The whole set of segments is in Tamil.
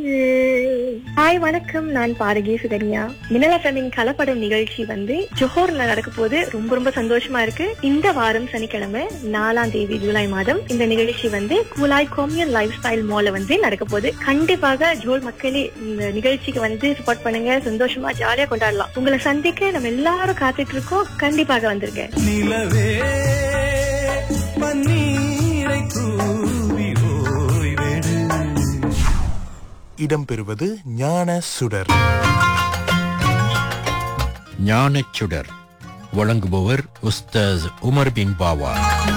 ஹாய் வணக்கம் நான் பாரகி சுகன்யா மினல் எஃப்எம்மின் கலப்படம் நிகழ்ச்சி வந்து ஜோஹர்ல நடக்க போது ரொம்ப ரொம்ப சந்தோஷமா இருக்கு இந்த வாரம் சனிக்கிழமை நாலாம் தேதி ஜூலை மாதம் இந்த நிகழ்ச்சி வந்து கூலாய் கோமியன் லைஃப் ஸ்டைல் மால வந்து நடக்க போகுது கண்டிப்பாக ஜோல் மக்களே இந்த நிகழ்ச்சிக்கு வந்து சப்போர்ட் பண்ணுங்க சந்தோஷமா ஜாலியா கொண்டாடலாம் உங்களை சந்திக்க நம்ம எல்லாரும் காத்துட்டு இருக்கோம் கண்டிப்பாக வந்துருங்க நிலவே பன்னீரை தூவி ஓய்வெடு இடம்பெறுவது ஞான சுடர் ஞானச்சுடர் வழங்குபவர் உஸ்தாஸ் உமர் பின் பாவா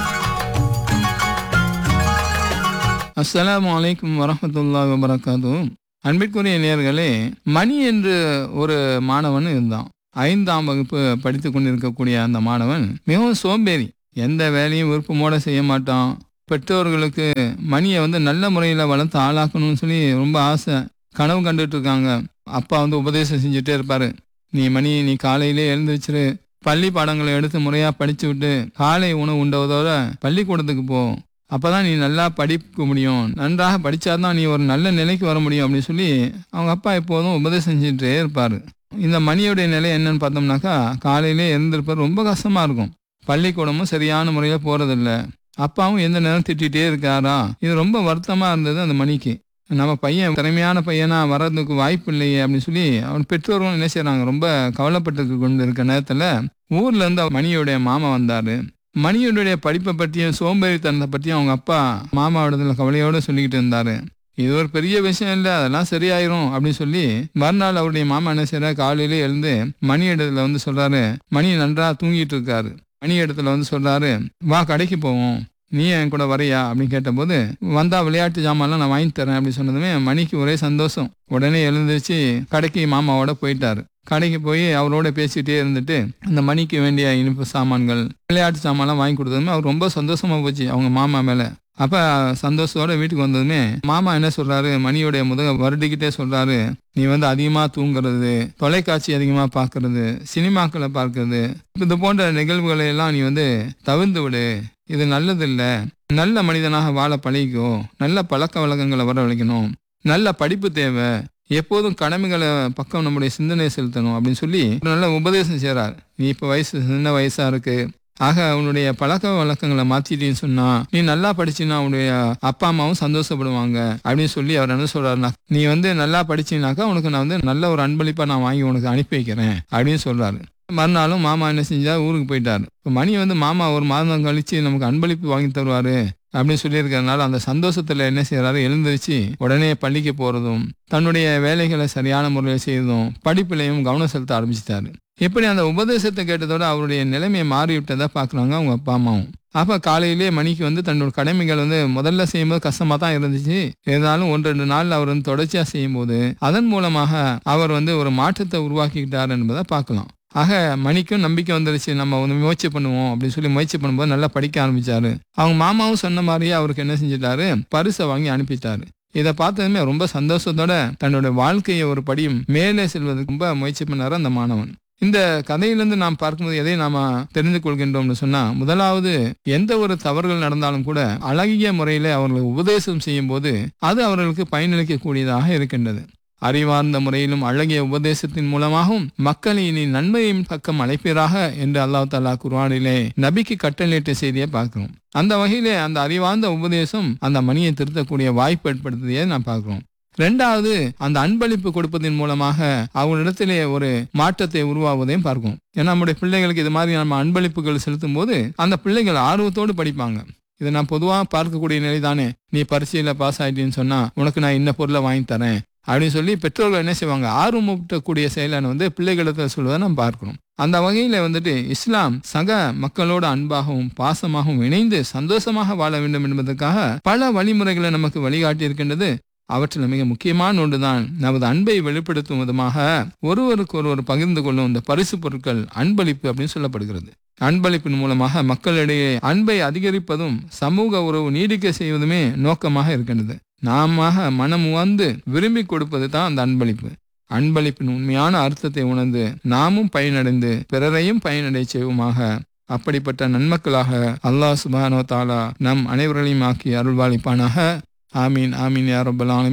அஸ்ஸலாமு அலைக்கும் வரஹ்மத்துல்லாஹி வபரகாத்து அன்பிற்குரிய நேர்களே மணி என்று ஒரு மாணவன் இருந்தான் ஐந்தாம் வகுப்பு படித்து கொண்டிருக்கக்கூடிய அந்த மாணவன் மிகவும் சோம்பேறி எந்த வேலையும் விருப்பமோட செய்ய மாட்டான் பெற்றோர்களுக்கு மணியை வந்து நல்ல முறையில் வளர்த்து ஆளாக்கணும்னு சொல்லி ரொம்ப ஆசை கனவு கண்டுட்டு இருக்காங்க அப்பா வந்து உபதேசம் செஞ்சுட்டே இருப்பாரு நீ மணி நீ காலையிலே எழுந்திருச்சிரு பள்ளி பாடங்களை எடுத்து முறையா படிச்சு விட்டு காலை உணவு உண்டவதோட பள்ளிக்கூடத்துக்கு போ அப்பதான் நீ நல்லா படிக்க முடியும் நன்றாக படிச்சாதான் நீ ஒரு நல்ல நிலைக்கு வர முடியும் அப்படின்னு சொல்லி அவங்க அப்பா எப்போதும் உபதேசம் செஞ்சுட்டே இருப்பாரு இந்த மணியுடைய நிலை என்னன்னு பார்த்தோம்னாக்கா காலையிலே எழுந்திருப்பார் ரொம்ப கஷ்டமா இருக்கும் பள்ளிக்கூடமும் சரியான முறையில போறதில்ல அப்பாவும் எந்த நேரம் திட்டிகிட்டே இருக்காரா இது ரொம்ப வருத்தமா இருந்தது அந்த மணிக்கு நம்ம பையன் திறமையான பையனா வர்றதுக்கு வாய்ப்பு இல்லையே அப்படின்னு சொல்லி அவன் பெற்றோர்களும் என்ன செய்றாங்க ரொம்ப கவலைப்பட்டு கொண்டு இருக்க நேரத்துல ஊர்ல இருந்து மணியுடைய மாமா வந்தாரு மணியுடைய படிப்பை பற்றியும் சோம்பேறித்தனத்தை பற்றியும் அவங்க அப்பா மாமாவிடத்துல கவலையோட சொல்லிக்கிட்டு இருந்தாரு இது ஒரு பெரிய விஷயம் இல்லை அதெல்லாம் சரியாயிரும் அப்படின்னு சொல்லி மறுநாள் அவருடைய மாமா என்ன செய்யறாரு காலையிலே எழுந்து மணி இடத்துல வந்து சொல்றாரு மணி நன்றா தூங்கிட்டு இருக்காரு மணி இடத்துல வந்து சொல்றாரு வா கடைக்கு போவோம் நீ என் கூட வரையா அப்படின்னு கேட்டபோது வந்தா விளையாட்டு ஜாமான்லாம் நான் வாங்கி தரேன் அப்படின்னு சொன்னதுமே மணிக்கு ஒரே சந்தோஷம் உடனே எழுந்திருச்சு கடைக்கு மாமாவோட போயிட்டாரு கடைக்கு போய் அவரோட பேசிட்டே இருந்துட்டு அந்த மணிக்கு வேண்டிய இனிப்பு சாமான்கள் விளையாட்டு சாமான்லாம் வாங்கி கொடுத்ததுமே அவர் ரொம்ப சந்தோஷமா போச்சு அவங்க மாமா மேல அப்ப சந்தோஷத்தோட வீட்டுக்கு வந்ததுமே மாமா என்ன சொல்றாரு மணியோடைய முதுக வருடிக்கிட்டே சொல்றாரு நீ வந்து அதிகமா தூங்குறது தொலைக்காட்சி அதிகமா பார்க்கிறது சினிமாக்களை பார்க்கறது இது போன்ற நிகழ்வுகளை எல்லாம் நீ வந்து தவிர்த்து விடு இது நல்லதில்ல நல்ல மனிதனாக வாழ பழகிக்கோ நல்ல பழக்க வழக்கங்களை வரவழைக்கணும் நல்ல படிப்பு தேவை எப்போதும் கடமைகளை பக்கம் நம்முடைய சிந்தனையை செலுத்தணும் அப்படின்னு சொல்லி ஒரு நல்ல உபதேசம் செய்றார் நீ இப்போ வயசு சின்ன வயசா இருக்கு ஆக உன்னுடைய பழக்க வழக்கங்களை மாத்திட்டேன்னு சொன்னா நீ நல்லா படிச்சின்னா உன்னுடைய அப்பா அம்மாவும் சந்தோஷப்படுவாங்க அப்படின்னு சொல்லி அவர் என்ன சொல்றாருன்னா நீ வந்து நல்லா படிச்சினாக்கா உனக்கு நான் வந்து நல்ல ஒரு அன்பளிப்பா நான் வாங்கி உனக்கு அனுப்பி வைக்கிறேன் அப்படின்னு சொல்றாரு மறுநாளும் மாமா என்ன செஞ்சா ஊருக்கு போயிட்டாரு இப்போ மணி வந்து மாமா ஒரு மாதம் கழிச்சு நமக்கு அன்பளிப்பு வாங்கி தருவாரு அப்படின்னு சொல்லியிருக்கிறதுனால அந்த சந்தோஷத்துல என்ன செய்யறாரு எழுந்திருச்சு உடனே பள்ளிக்கு போறதும் தன்னுடைய வேலைகளை சரியான முறையில் செய்யறதும் படிப்பிலையும் கவனம் செலுத்த ஆரம்பிச்சிட்டாரு இப்படி அந்த உபதேசத்தை கேட்டதோட அவருடைய நிலைமையை மாறிவிட்டதா பாக்குறாங்க அவங்க அப்பா அம்மாவும் அப்ப காலையிலே மணிக்கு வந்து தன்னோட கடமைகள் வந்து முதல்ல செய்யும்போது கஷ்டமா தான் இருந்துச்சு இருந்தாலும் ஒன்று ரெண்டு நாள் அவர் வந்து தொடர்ச்சியா செய்யும்போது அதன் மூலமாக அவர் வந்து ஒரு மாற்றத்தை உருவாக்கிக்கிட்டார் என்பதை பார்க்கலாம் ஆக மணிக்கும் நம்பிக்கை வந்துருச்சு நம்ம வந்து முயற்சி பண்ணுவோம் அப்படின்னு சொல்லி முயற்சி பண்ணும்போது நல்லா படிக்க ஆரம்பிச்சாரு அவங்க மாமாவும் சொன்ன மாதிரியே அவருக்கு என்ன செஞ்சிட்டாரு பரிசை வாங்கி அனுப்பிட்டாரு இதை பார்த்ததுமே ரொம்ப சந்தோஷத்தோட தன்னோட வாழ்க்கையை ஒரு படியும் மேலே செல்வதற்கு ரொம்ப முயற்சி பண்ணாரு அந்த மாணவன் இந்த கதையிலிருந்து நாம் பார்க்கும்போது எதை நாம தெரிந்து கொள்கின்றோம்னு சொன்னா முதலாவது எந்த ஒரு தவறுகள் நடந்தாலும் கூட அழகிய முறையில அவர்களுக்கு உபதேசம் செய்யும் போது அது அவர்களுக்கு பயனளிக்க கூடியதாக இருக்கின்றது அறிவார்ந்த முறையிலும் அழகிய உபதேசத்தின் மூலமாகவும் மக்களை இனி நன்மையின் பக்கம் அழைப்பீராக என்று அல்லாஹ் தாலா குர்ஆனிலே நபிக்கு கட்டளையிட்ட செய்தியை பார்க்கிறோம் அந்த வகையிலே அந்த அறிவார்ந்த உபதேசம் அந்த மணியை திருத்தக்கூடிய வாய்ப்பு ஏற்படுத்தியதை நான் பார்க்கிறோம் ரெண்டாவது அந்த அன்பளிப்பு கொடுப்பதன் மூலமாக அவங்களிடத்திலே ஒரு மாற்றத்தை உருவாவதையும் பார்க்கும் ஏன்னா நம்முடைய பிள்ளைகளுக்கு இது மாதிரி நம்ம அன்பளிப்புகள் செலுத்தும் போது அந்த பிள்ளைகள் ஆர்வத்தோடு படிப்பாங்க இதை நான் பொதுவாக பார்க்கக்கூடிய நிலை தானே நீ பரீட்சையில பாஸ் ஆயிட்டேன்னு சொன்னா உனக்கு நான் இந்த பொருளை வாங்கி தரேன் அப்படின்னு சொல்லி பெற்றோர்கள் என்ன செய்வாங்க ஆர்வமூட்டக்கூடிய செயலான வந்து பிள்ளைகளிடத்தில் சொல்வதை நம்ம பார்க்கணும் அந்த வகையில வந்துட்டு இஸ்லாம் சக மக்களோட அன்பாகவும் பாசமாகவும் இணைந்து சந்தோஷமாக வாழ வேண்டும் என்பதற்காக பல வழிமுறைகளை நமக்கு வழிகாட்டி இருக்கின்றது அவற்றில் மிக முக்கியமான ஒன்றுதான் நமது அன்பை வெளிப்படுத்தும் விதமாக ஒருவருக்கு ஒருவர் பகிர்ந்து கொள்ளும் இந்த பரிசு பொருட்கள் அன்பளிப்பு அப்படின்னு சொல்லப்படுகிறது அன்பளிப்பின் மூலமாக மக்களிடையே அன்பை அதிகரிப்பதும் சமூக உறவு நீடிக்க செய்வதுமே நோக்கமாக இருக்கின்றது நாம மனம் வந்து விரும்பி கொடுப்பது தான் அந்த அன்பளிப்பு அன்பளிப்பின் உண்மையான அர்த்தத்தை உணர்ந்து நாமும் பயனடைந்து பிறரையும் பயனடை செய்வோமாக அப்படிப்பட்ட நன்மக்களாக அல்லாஹ் சுபானோ தாலா நம் அனைவர்களையும் ஆக்கி அருள்வாளிப்பானாக ஆமீன் ஆமீன் யா ரப்பல் ஆலமீன்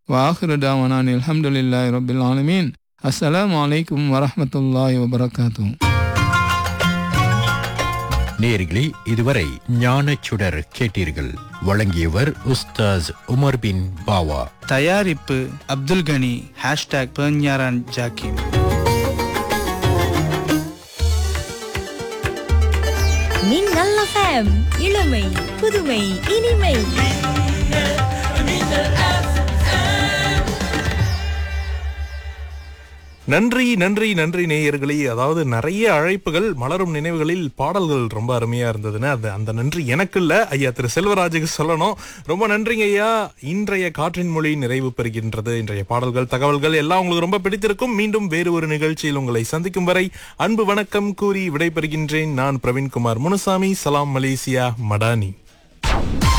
வாஹிரு தாவனான் அல்ஹம்துலில்லாஹி ரபில் ஆலமீன் அஸ்ஸலாமு அலைக்கும் வரஹ்மத்துல்லாஹி வபரகாத்தூ நேர்களே இதுவரை ஞானச்சுடர் கேட்டீர்கள் வழங்கியவர் உஸ்தாஸ் உமர் பின் பாவா தயாரிப்பு அப்துல் கனி ஹேஷ்டாக் பெர்ஞாரான் ஜாக்கிம் மின்னல் எஃப்எம் இளமை புதுமை இனிமை நன்றி நன்றி நன்றி நேயர்களே அதாவது நிறைய அழைப்புகள் மலரும் நினைவுகளில் பாடல்கள் ரொம்ப அருமையா இருந்ததுன்னு அது அந்த நன்றி எனக்கு இல்ல ஐயா திரு செல்வராஜுக்கு சொல்லணும் ரொம்ப நன்றிங்க ஐயா இன்றைய காற்றின் மொழி நிறைவு பெறுகின்றது இன்றைய பாடல்கள் தகவல்கள் எல்லாம் உங்களுக்கு ரொம்ப பிடித்திருக்கும் மீண்டும் வேறு ஒரு நிகழ்ச்சியில் உங்களை சந்திக்கும் வரை அன்பு வணக்கம் கூறி விடைபெறுகின்றேன் நான் பிரவீன்குமார் முனுசாமி சலாம் மலேசியா மடானி